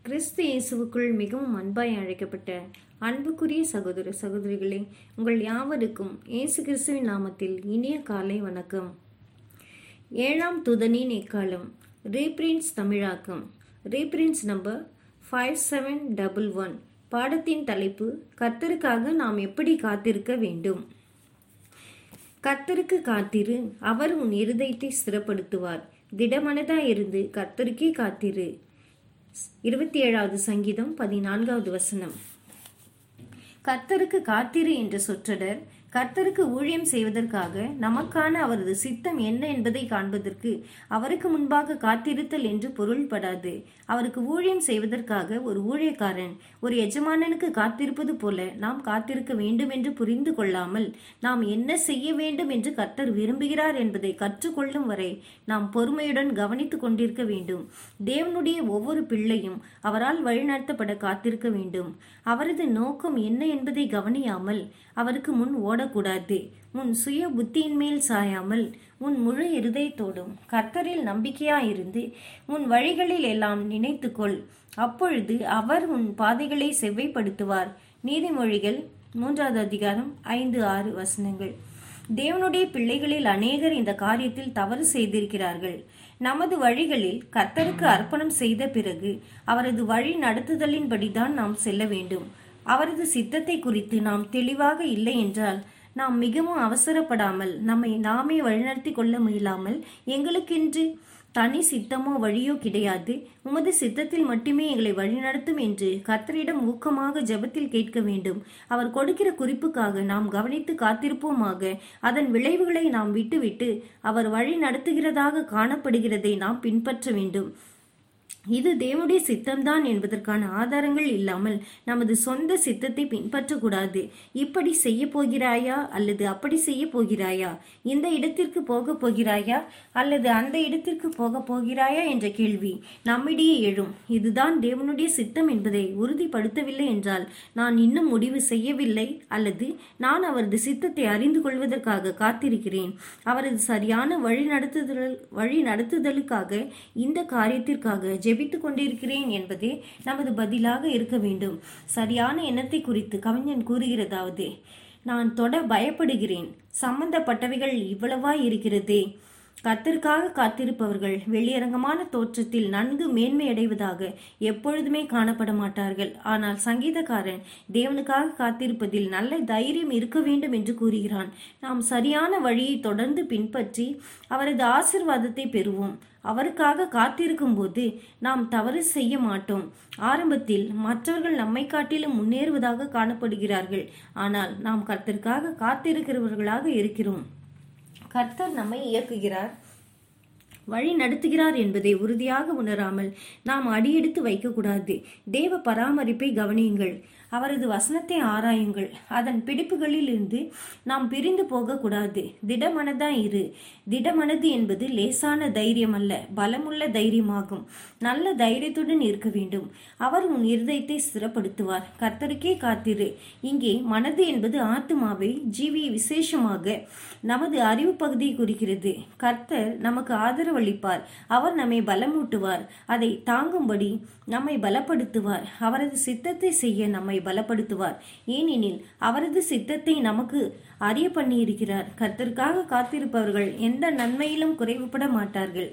கிறிஸ்து இயேசுவுக்குள் மிகவும் அன்பாய் அழைக்கப்பட்ட அன்புக்குரிய சகோதர சகோதரிகளே உங்கள் யாவருக்கும் இயேசு கிறிஸ்துவின் நாமத்தில் இனிய காலை வணக்கம் ஏழாம் துதனின் எக்காலம் ரீப்ரின்ஸ் தமிழாக்கம் reference number five seven double one பாடத்தின் தலைப்பு கர்த்தருக்காக நாம் எப்படி காத்திருக்க வேண்டும் கர்த்தருக்கு காத்திரு அவர் உன் இருதயத்தை ஸ்திரப்படுத்துவார் திடமனதாயிருந்து கர்த்தருக்கே காத்திரு இருபத்தி ஏழாவது சங்கீதம் பதினான்காவது வசனம் கர்த்தருக்கு காத்திரு என்ற சொற்றொடர் கர்த்தருக்கு ஊழியம் செய்வதற்காக நமக்கான அவரது சித்தம் என்ன என்பதை காண்பதற்கு அவருக்கு முன்பாக காத்திருத்தல் என்று பொருள்படாது அவருக்கு ஊழியம் செய்வதற்காக ஒரு ஊழியக்காரன் ஒரு எஜமானனுக்கு காத்திருப்பது போல நாம் காத்திருக்க வேண்டும் என்று புரிந்து கொள்ளாமல் நாம் என்ன செய்ய வேண்டும் என்று கர்த்தர் விரும்புகிறார் என்பதை கற்றுக்கொள்ளும் வரை நாம் பொறுமையுடன் கவனித்துக் கொண்டிருக்க வேண்டும் தேவனுடைய ஒவ்வொரு பிள்ளையும் அவரால் வழிநடத்தப்பட காத்திருக்க வேண்டும் அவரது நோக்கம் என்ன என்பதை கவனியாமல் அவருக்கு முன் ஓடக்கூடாது உன் சுய புத்தியின் மேல் சாயாமல் உன் முழு இருதயத்தோடும் கர்த்தரில் நம்பிக்கையாயிருந்து உன் வழிகளில் எல்லாம் நினைத்துக்கொள் அப்பொழுது அவர் உன் பாதைகளை செவ்வைப்படுத்துவார் நீதிமொழிகள் மூன்றாவது அதிகாரம் ஐந்து ஆறு வசனங்கள் தேவனுடைய பிள்ளைகளில் அநேகர் இந்த காரியத்தில் தவறு செய்திருக்கிறார்கள் நமது வழிகளில் கர்த்தருக்கு அர்ப்பணம் செய்த பிறகு அவரது வழி நடத்துதலின்படிதான் நாம் செல்ல வேண்டும் அவரது சித்தத்தை குறித்து நாம் தெளிவாக இல்லை என்றால் நாம் மிகவும் அவசரப்படாமல் நம்மை நாமே வழிநடத்தி கொள்ள முயலாமல் எங்களுக்கென்று தனி சித்தமோ வழியோ கிடையாது உமது சித்தத்தில் மட்டுமே எங்களை வழிநடத்தும் என்று கர்த்தரிடம் ஊக்கமாக ஜெபத்தில் கேட்க வேண்டும் அவர் கொடுக்கிற குறிப்புக்காக நாம் கவனித்து காத்திருப்போமாக அதன் விளைவுகளை நாம் விட்டுவிட்டு அவர் வழி நடத்துகிறதாக காணப்படுகிறதை நாம் பின்பற்ற வேண்டும் இது தேவனுடைய சித்தம்தான் என்பதற்கான ஆதாரங்கள் இல்லாமல் நமது சொந்த சித்தத்தை பின்பற்றக்கூடாது இப்படி செய்ய போகிறாயா அல்லது அப்படி செய்ய போகிறாயா இந்த இடத்திற்கு போக போகிறாயா அல்லது அந்த இடத்திற்கு போக போகிறாயா என்ற கேள்வி நம்மிடையே எழும் இதுதான் தேவனுடைய சித்தம் என்பதை உறுதிப்படுத்தவில்லை என்றால் நான் இன்னும் முடிவு செய்யவில்லை அல்லது நான் அவரது சித்தத்தை அறிந்து கொள்வதற்காக காத்திருக்கிறேன் அவரது சரியான வழி நடத்துதல் வழி நடத்துதலுக்காக இந்த காரியத்திற்காக ஜெபித்து கொண்டிருக்கிறேன் என்பதே நமது பதிலாக இருக்க வேண்டும் சரியான எண்ணத்தை குறித்து கவிஞன் கூறுகிறதாவது நான் தொட பயப்படுகிறேன் சம்பந்தப்பட்டவைகள் இவ்வளவா இருக்கிறதே கர்த்தருக்காக காத்திருப்பவர்கள் வெளியரங்கமான தோற்றத்தில் நன்கு மேன்மையடைவதாக எப்பொழுதுமே காணப்பட மாட்டார்கள் ஆனால் சங்கீதக்காரன் தேவனுக்காக காத்திருப்பதில் நல்ல தைரியம் இருக்க வேண்டும் என்று கூறுகிறான் நாம் சரியான வழியை தொடர்ந்து பின்பற்றி அவரது ஆசிர்வாதத்தை பெறுவோம் அவருக்காக காத்திருக்கும் போது நாம் தவறு செய்ய மாட்டோம் ஆரம்பத்தில் மற்றவர்கள் நம்மை காட்டிலும் முன்னேறுவதாக காணப்படுகிறார்கள் ஆனால் நாம் கர்த்தருக்காக காத்திருக்கிறவர்களாக இருக்கிறோம் கர்த்தர் நம்மை இயக்குகிறார் வழி நடத்துகிறார் என்பதை உறுதியாக உணராமல் நாம் அடியெடுத்து வைக்கக்கூடாது தேவ பராமரிப்பை கவனியுங்கள் அவரது வசனத்தை ஆராயுங்கள் அதன் பிடிப்புகளில் இருந்து நாம் பிரிந்து போகக்கூடாது திடமனதான் இரு திடமனது என்பது லேசான தைரியம் அல்ல பலமுள்ள தைரியமாகும் நல்ல தைரியத்துடன் இருக்க வேண்டும் அவர் உன் இருதயத்தை ஸ்திரப்படுத்துவார் கர்த்தருக்கே காத்திரு இங்கே மனது என்பது ஆத்மாவை ஜீவி விசேஷமாக நமது அறிவு பகுதியை குறிக்கிறது கர்த்தர் நமக்கு ஆதரவளிப்பார் அவர் நம்மை பலமூட்டுவார் அதை தாங்கும்படி நம்மை பலப்படுத்துவார் அவரது சித்தத்தை செய்ய நம்மை பலப்படுத்துவார் ஏனெனில் அவரது சித்தத்தை நமக்கு அறிய பண்ணியிருக்கிறார் கர்த்தருக்காக காத்திருப்பவர்கள் எந்த நன்மையிலும் குறைவுபட மாட்டார்கள்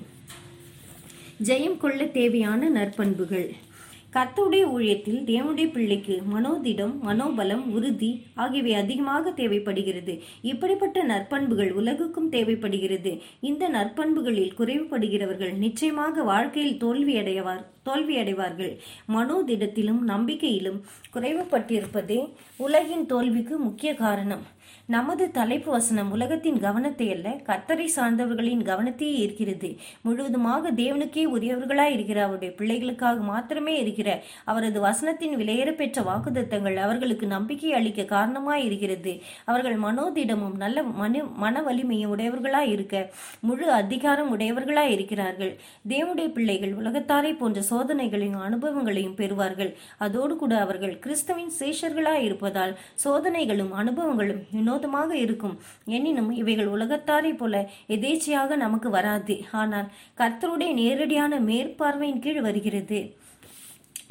ஜெயம் கொள்ள தேவையான நற்பண்புகள் கர்த்தருடைய ஊழியத்தில் தேவனுடைய பிள்ளைக்கு மனோதிடம் மனோபலம் உறுதி ஆகியவை அதிகமாக தேவைப்படுகிறது இப்படிப்பட்ட நற்பண்புகள் உலகுக்கும் தேவைப்படுகிறது இந்த நற்பண்புகளில் குறைவுபடுகிறவர்கள் நிச்சயமாக வாழ்க்கையில் தோல்வியடைவார் தோல்வியடைவார்கள் மனோதிடத்திலும் நம்பிக்கையிலும் குறைவுபட்டிருப்பதே உலகின் தோல்விக்கு முக்கிய காரணம் நமது தலைப்பு வசனம் உலகத்தின் கவனத்தை அல்ல கத்தரை சார்ந்தவர்களின் காரணத்தையே இருக்கிறது முழுவதுமாக தேவனுக்கே உரியவர்களாய் இருக்கிற அவருடைய பிள்ளைகளுக்காக மாத்திரமே இருக்கிற அவரது வசனத்தின் விலையேற பெற்ற வாக்குதத்தங்கள் அவர்களுக்கு நம்பிக்கை அளிக்க காரணமாய் இருக்கிறது அவர்கள் மனோதிடமும் நல்ல மன மன வலிமையும் உடையவர்களாய் இருக்க முழு அதிகாரம் உடையவர்களாய் இருக்கிறார்கள் தேவனுடைய பிள்ளைகள் உலகத்தாரை போன்ற சோதனைகளையும் அனுபவங்களையும் பெறுவார்கள் அதோடு கூட அவர்கள் கிறிஸ்தவின் சேஷர்களாய் இருப்பதால் சோதனைகளும் அனுபவங்களும் வினோதமாக இருக்கும் எனினும் இவைகள் உலகத்தாரை போல எதேச்சையாக நமக்கு வராது ஆனால் கர்த்தருடைய நேரடியான மேற்பார்வையின் கீழ் வருகிறது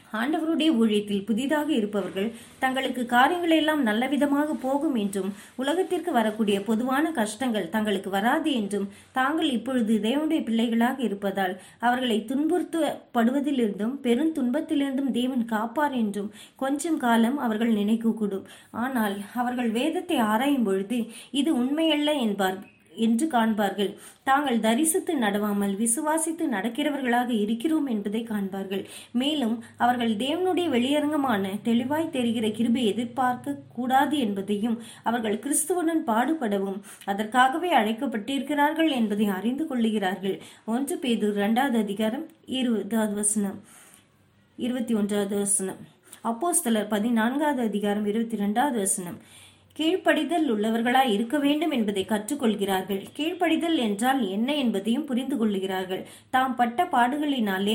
ஆண்டவருடைய ஊழியத்தில் புதிதாக இருப்பவர்கள் தங்களுக்கு காரியங்கள் எல்லாம் நல்லவிதமாக போகும் என்றும் உலகத்திற்கு வரக்கூடிய பொதுவான கஷ்டங்கள் தங்களுக்கு வராது என்றும் தாங்கள் இப்பொழுது தேவனுடைய பிள்ளைகளாக இருப்பதால் அவர்களை துன்புறுத்தப்படுவதிலிருந்தும் பெரும் துன்பத்திலிருந்தும் தேவன் காப்பார் என்றும் கொஞ்சம் காலம் அவர்கள் நினைக்கக்கூடும் ஆனால் அவர்கள் வேதத்தை ஆராயும் பொழுது இது உண்மையல்ல என்பார் என்று காண்பார்கள் தாங்கள் தரிசித்து நடவாமல் விசுவாசித்து நடக்கிறவர்களாக இருக்கிறோம் என்பதை காண்பார்கள் மேலும் அவர்கள் தேவனுடைய வெளியரங்கமான தெளிவாய் தெரிகிற கிருபை எதிர்பார்க்க கூடாது என்பதையும் அவர்கள் கிறிஸ்துவுடன் பாடுபடவும் அதற்காகவே அழைக்கப்பட்டிருக்கிறார்கள் என்பதை அறிந்து கொள்ளுகிறார்கள் ஒன்று பேது இரண்டாவது அதிகாரம் இருபதாவது வசனம் இருபத்தி ஒன்றாவது வசனம் அப்போஸ்தலர் பதினான்காவது அதிகாரம் இருபத்தி ரெண்டாவது வசனம் கீழ்ப்படிதல் உள்ளவர்களாய் இருக்க வேண்டும் என்பதை கற்றுக்கொள்கிறார்கள் கீழ்ப்படிதல் என்றால் என்ன என்பதையும் புரிந்து கொள்ளுகிறார்கள் தாம் பட்ட பாடுகளினாலே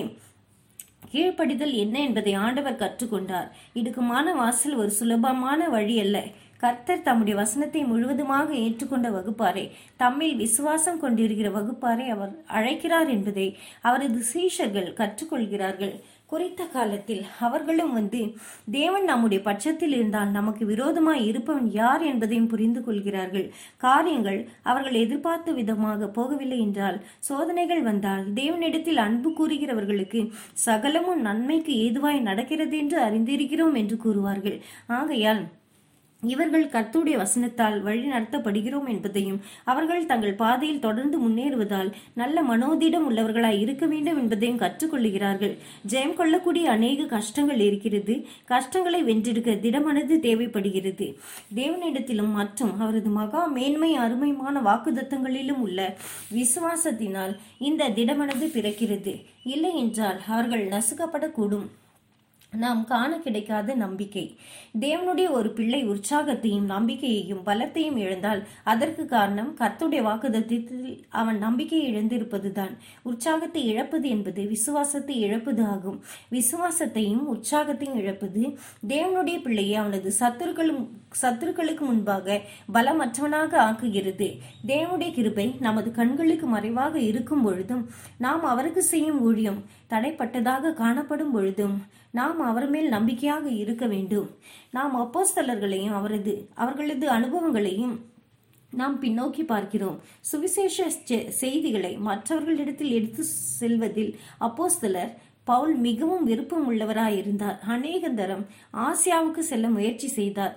கீழ்ப்படிதல் என்ன என்பதை ஆண்டவர் கற்றுக்கொண்டார் இடுக்குமான வாசல் ஒரு சுலபமான வழி அல்ல கர்த்தர் தம்முடைய வசனத்தை முழுவதுமாக ஏற்றுக்கொண்ட வகுப்பாரை தம்மில் விசுவாசம் கொண்டிருக்கிற வகுப்பாரை அவர் அழைக்கிறார் என்பதை அவரது சீஷர்கள் கற்றுக்கொள்கிறார்கள் குறித்த காலத்தில் அவர்களும் வந்து தேவன் நம்முடைய பட்சத்தில் இருந்தால் நமக்கு விரோதமாய் இருப்பவன் யார் என்பதையும் புரிந்து கொள்கிறார்கள் காரியங்கள் அவர்கள் எதிர்பார்த்த விதமாக போகவில்லை என்றால் சோதனைகள் வந்தால் தேவனிடத்தில் அன்பு கூறுகிறவர்களுக்கு சகலமும் நன்மைக்கு ஏதுவாய் நடக்கிறது என்று அறிந்திருக்கிறோம் என்று கூறுவார்கள் ஆகையால் இவர்கள் கர்த்தருடைய வசனத்தால் வழி நடத்தப்படுகிறோம் என்பதையும் அவர்கள் தங்கள் பாதையில் தொடர்ந்து முன்னேறுவதால் நல்ல மனோதிடம் உள்ளவர்களாய் இருக்க வேண்டும் என்பதையும் கற்றுக்கொள்ளுகிறார்கள் ஜெயம் கொள்ளக்கூடிய அநேக கஷ்டங்கள் இருக்கிறது கஷ்டங்களை வென்றெடுக்க திடமனது தேவைப்படுகிறது தேவனிடத்திலும் மற்றும் அவரது மகா மேன்மை அருமையான வாக்குதத்தங்களிலும் உள்ள விசுவாசத்தினால் இந்த திடமனது பிறக்கிறது இல்லை என்றால் அவர்கள் நசுக்கப்படக்கூடும் நாம் காண கிடைக்காத நம்பிக்கை தேவனுடைய ஒரு பிள்ளை உற்சாகத்தையும் நம்பிக்கையையும் பலத்தையும் இழந்தால் அதற்கு காரணம் கர்த்துடைய வாக்குதத்தில் அவன் நம்பிக்கையை இழந்திருப்பதுதான் உற்சாகத்தை இழப்பது என்பது விசுவாசத்தை இழப்பது ஆகும் விசுவாசத்தையும் உற்சாகத்தையும் இழப்பது தேவனுடைய பிள்ளையை அவனது சத்துருக்களும் சத்துருக்களுக்கு முன்பாக பலமற்றவனாக ஆக்குகிறது தேவனுடைய கிருபை நமது கண்களுக்கு மறைவாக இருக்கும் பொழுதும் நாம் அவருக்கு செய்யும் ஊழியம் தடைப்பட்டதாக காணப்படும் பொழுதும் நாம் அவர் மேல் நம்பிக்கையாக இருக்க வேண்டும் நாம் அப்போஸ்தலர்களையும் அவரது அவர்களது அனுபவங்களையும் நாம் பின்னோக்கி பார்க்கிறோம் சுவிசேஷ செ- செய்திகளை மற்றவர்களிடத்தில் எடுத்து செல்வதில் அப்போஸ்தலர் பவுல் மிகவும் விருப்பம் உள்ளவராயிருந்தார் அநேக தரம் ஆசியாவுக்கு செல்ல முயற்சி செய்தார்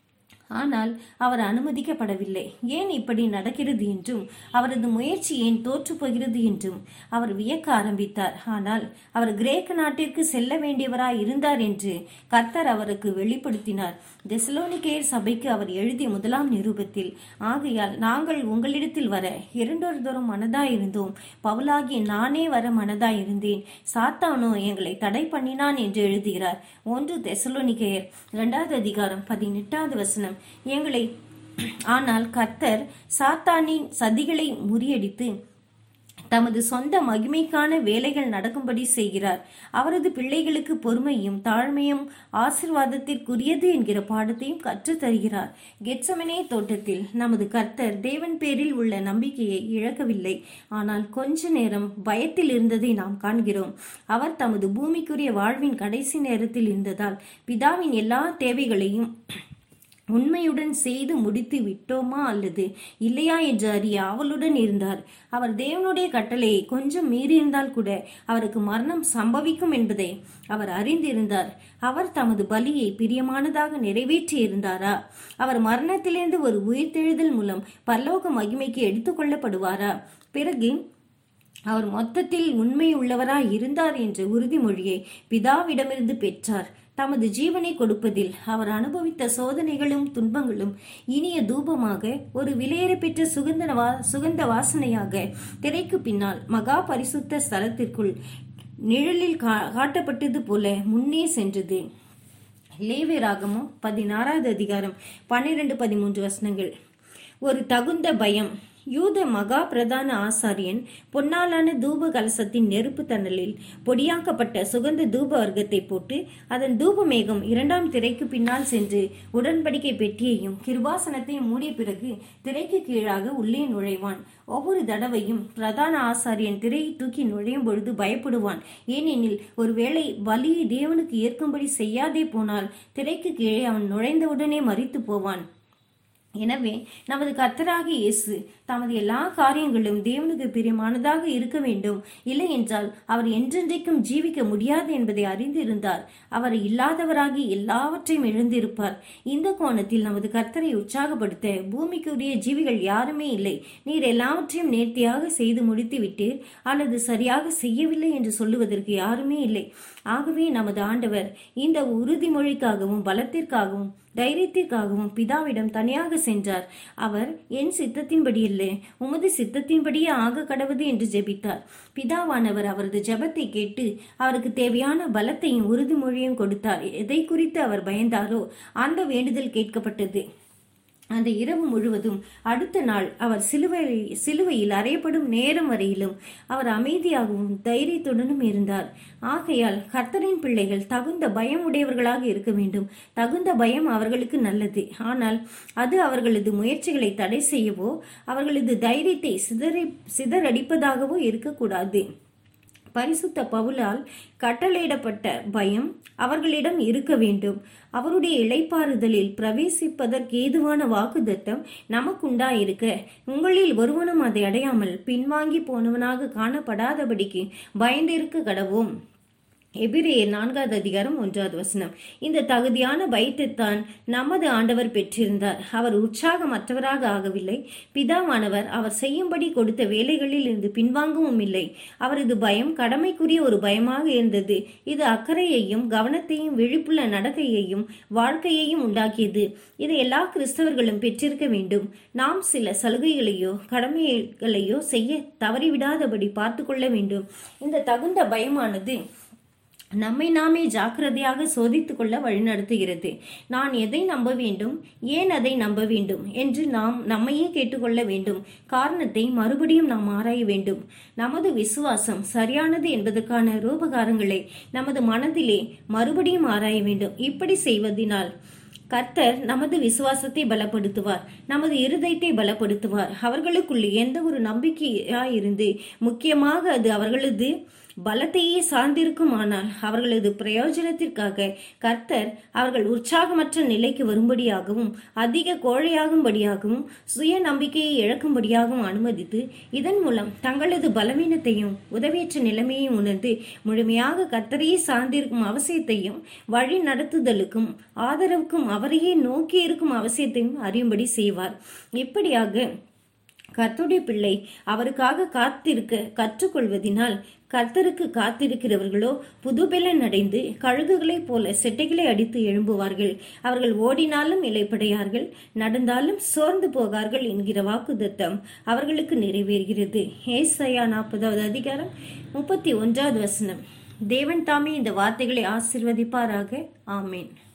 ஆனால் அவர் அனுமதிக்கப்படவில்லை ஏன் இப்படி நடக்கிறது என்றும் அவரது முயற்சி ஏன் தோற்று போகிறது என்றும் அவர் வியக்க ஆரம்பித்தார் ஆனால் அவர் கிரேக்க நாட்டிற்கு செல்ல வேண்டியவராய் இருந்தார் என்று கர்த்தர் அவருக்கு வெளிப்படுத்தினார் தெசலோனிக்கேயர் சபைக்கு அவர் எழுதிய முதலாம் நிருபத்தில் ஆகையால் நாங்கள் உங்களிடத்தில் வர இரண்டொரு தூரம் மனதாயிருந்தோம் பவுலாகிய நானே வர மனதாயிருந்தேன் சாத்தானோ எங்களை தடை பண்ணினான் என்று எழுதுகிறார் ஒன்று தெசலோனிக்கேயர் இரண்டாவது அதிகாரம் பதினெட்டாவது வசனம் எங்களை ஆனால் கர்த்தர் சாத்தானின் சதிகளை முறியடித்து தமது சொந்த மகிமைக்கான வேலைகள் நடக்கும்படி செய்கிறார் அவரது பிள்ளைகளுக்கு பொறுமையும் தாழ்மையும் ஆசிர்வாதத்திற்குரியது என்கிற பாடத்தையும் கற்றுத் தருகிறார் கெட்சமனே தோட்டத்தில் நமது கர்த்தர் தேவன் பேரில் உள்ள நம்பிக்கையை இழக்கவில்லை ஆனால் கொஞ்ச நேரம் பயத்தில் இருந்ததை நாம் காண்கிறோம் அவர் தமது பூமிக்குரிய வாழ்வின் கடைசி நேரத்தில் இருந்ததால் பிதாவின் எல்லா தேவைகளையும் உண்மையுடன் செய்து முடித்து விட்டோமா அல்லது இல்லையா என்று அறிய ஆவலுடன் இருந்தார் அவர் தேவனுடைய கட்டளையை கொஞ்சம் மீறியிருந்தால் கூட அவருக்கு மரணம் சம்பவிக்கும் என்பதை அவர் அறிந்திருந்தார் அவர் தமது பலியை பிரியமானதாக நிறைவேற்றி இருந்தாரா அவர் மரணத்திலிருந்து ஒரு உயிர்த்தெழுதல் மூலம் பரலோக மகிமைக்கு எடுத்துக்கொள்ளப்படுவாரா பிறகு அவர் மொத்தத்தில் உண்மை உள்ளவராய் இருந்தார் என்ற உறுதிமொழியை பிதாவிடமிருந்து பெற்றார் தமது ஜீவனை கொடுப்பதில் அவர் அனுபவித்த சோதனைகளும் துன்பங்களும் இனிய தூபமாக ஒரு விலையேற பெற்ற சுகந்த வா சுகந்த வாசனையாக திரைக்கு பின்னால் மகா பரிசுத்த ஸ்தலத்திற்குள் நிழலில் கா காட்டப்பட்டது போல முன்னே சென்றது லேவி ராகமும் பதினாறாவது அதிகாரம் பன்னிரண்டு பதிமூன்று வசனங்கள் ஒரு தகுந்த பயம் யூத மகா பிரதான ஆசாரியன் பொன்னாலான தூப கலசத்தின் நெருப்பு தணலில் பொடியாக்கப்பட்ட சுகந்த தூப வர்க்கத்தை போட்டு அதன் தூப மேகம் இரண்டாம் திரைக்கு பின்னால் சென்று உடன்படிக்கை பெட்டியையும் கிருபாசனத்தையும் மூடிய பிறகு திரைக்கு கீழாக உள்ளே நுழைவான் ஒவ்வொரு தடவையும் பிரதான ஆசாரியன் திரையை தூக்கி நுழையும் பொழுது பயப்படுவான் ஏனெனில் ஒருவேளை பலியை தேவனுக்கு ஏற்கும்படி செய்யாதே போனால் திரைக்கு கீழே அவன் நுழைந்தவுடனே மறித்து போவான் எனவே நமது கர்த்தராகிய இயேசு தமது எல்லா காரியங்களும் தேவனுக்கு பிரியமானதாக இருக்க வேண்டும் இல்லை என்றால் அவர் என்றென்றைக்கும் ஜீவிக்க முடியாது என்பதை அறிந்திருந்தார் அவர் இல்லாதவராகி எல்லாவற்றையும் இழந்திருப்பார் இந்த கோணத்தில் நமது கர்த்தரை உற்சாகப்படுத்த பூமிக்குரிய ஜீவிகள் யாருமே இல்லை நீர் எல்லாவற்றையும் நேர்த்தியாக செய்து முடித்து விட்டீர் அல்லது சரியாக செய்யவில்லை என்று சொல்லுவதற்கு யாருமே இல்லை ஆகவே நமது ஆண்டவர் இந்த உறுதிமொழிக்காகவும் பலத்திற்காகவும் தைரியத்திற்காகவும் பிதாவிடம் தனியாக சென்றார் அவர் என் சித்தத்தின்படி இல்லை உமது சித்தத்தின்படியே ஆக கடவுது என்று ஜெபித்தார் பிதாவானவர் அவரது ஜெபத்தை கேட்டு அவருக்கு தேவையான பலத்தையும் உறுதிமொழியும் கொடுத்தார் எதை குறித்து அவர் பயந்தாரோ அந்த வேண்டுதல் கேட்கப்பட்டது அந்த இரவு முழுவதும் அடுத்த நாள் அவர் சிலுவை சிலுவையில் அறையப்படும் நேரம் வரையிலும் அவர் அமைதியாகவும் தைரியத்துடனும் இருந்தார் ஆகையால் கர்த்தரின் பிள்ளைகள் தகுந்த பயம் உடையவர்களாக இருக்க வேண்டும் தகுந்த பயம் அவர்களுக்கு நல்லது ஆனால் அது அவர்களது முயற்சிகளை தடை செய்யவோ அவர்களது தைரியத்தை சிதறி சிதறடிப்பதாகவோ இருக்கக்கூடாது பரிசுத்த பவுலால் கட்டளையிடப்பட்ட பயம் அவர்களிடம் இருக்க வேண்டும் அவருடைய இளைப்பாறுதலில் பிரவேசிப்பதற்கு ஏதுவான வாக்குத்தத்தம் நமக்குண்டாயிருக்க உங்களில் ஒருவனும் அதை அடையாமல் பின்வாங்கி போனவனாக காணப்படாதபடிக்கு பயந்திருக்க கடவோம் எபிரேயர் நான்காவது அதிகாரம் ஒன்றாவது வசனம் இந்த தகுதியான பயத்தைத்தான் நமது ஆண்டவர் பெற்றிருந்தார் அவர் உற்சாகமற்றவராக ஆகவில்லை பிதாவானவர் அவர் செய்யும்படி கொடுத்த வேலைகளில் இருந்து பின்வாங்கவும் இல்லை அவரது பயம் கடமைக்குரிய ஒரு பயமாக இருந்தது இது அக்கறையையும் கவனத்தையும் விழிப்புள்ள நடக்கையையும் வாழ்க்கையையும் உண்டாக்கியது இதை எல்லா கிறிஸ்தவர்களும் பெற்றிருக்க வேண்டும் நாம் சில சலுகைகளையோ கடமைகளையோ செய்ய தவறிவிடாதபடி பார்த்து கொள்ள வேண்டும் இந்த தகுந்த பயமானது நம்மை நாமே ஜாக்கிரதையாக சோதித்துக் கொள்ள வழிநடத்துகிறது நான் எதை நம்ப வேண்டும் ஏன் அதை நம்ப வேண்டும் என்று நாம் நம்மையே கேட்டுக்கொள்ள வேண்டும் காரணத்தை மறுபடியும் நாம் ஆராய வேண்டும் நமது விசுவாசம் சரியானது என்பதற்கான ரூபகாரங்களை நமது மனதிலே மறுபடியும் ஆராய வேண்டும் இப்படி செய்வதனால் கர்த்தர் நமது விசுவாசத்தை பலப்படுத்துவார் நமது இருதயத்தை பலப்படுத்துவார் அவர்களுக்குள்ளே எந்த ஒரு நம்பிக்கையாயிருந்து முக்கியமாக அது அவர்களது பலத்தையே சார்ந்திருக்குமானால் அவர்களது பிரயோஜனத்திற்காக கர்த்தர் அவர்கள் உற்சாகமற்ற நிலைக்கு வரும்படியாகவும் அதிக கோழையாகும்படியாகவும் சுய நம்பிக்கையை இழக்கும்படியாகவும் அனுமதித்து இதன் மூலம் தங்களது பலவீனத்தையும் உதவியற்ற நிலைமையையும் உணர்ந்து முழுமையாக கர்த்தரையே சார்ந்திருக்கும் அவசியத்தையும் வழி நடத்துதலுக்கும் ஆதரவுக்கும் அவரையே நோக்கி இருக்கும் அவசியத்தையும் அறியும்படி செய்வார் இப்படியாக கர்த்தருடைய பிள்ளை அவருக்காக காத்திருக்க கற்றுக்கொள்வதினால் கர்த்தருக்கு காத்திருக்கிறவர்களோ புதுபெலன் அடைந்து கழுகுகளைப் போல செட்டைகளை அடித்து எழும்புவார்கள் அவர்கள் ஓடினாலும் இலைப்படையார்கள் நடந்தாலும் சோர்ந்து போகார்கள் என்கிற வாக்குத்தத்தம் அவர்களுக்கு நிறைவேறுகிறது ஏசையா நாற்பதாவது அதிகாரம் முப்பத்தி ஒன்றாவது வசனம் தேவன் தாமே இந்த வார்த்தைகளை ஆசிர்வதிப்பாராக ஆமேன்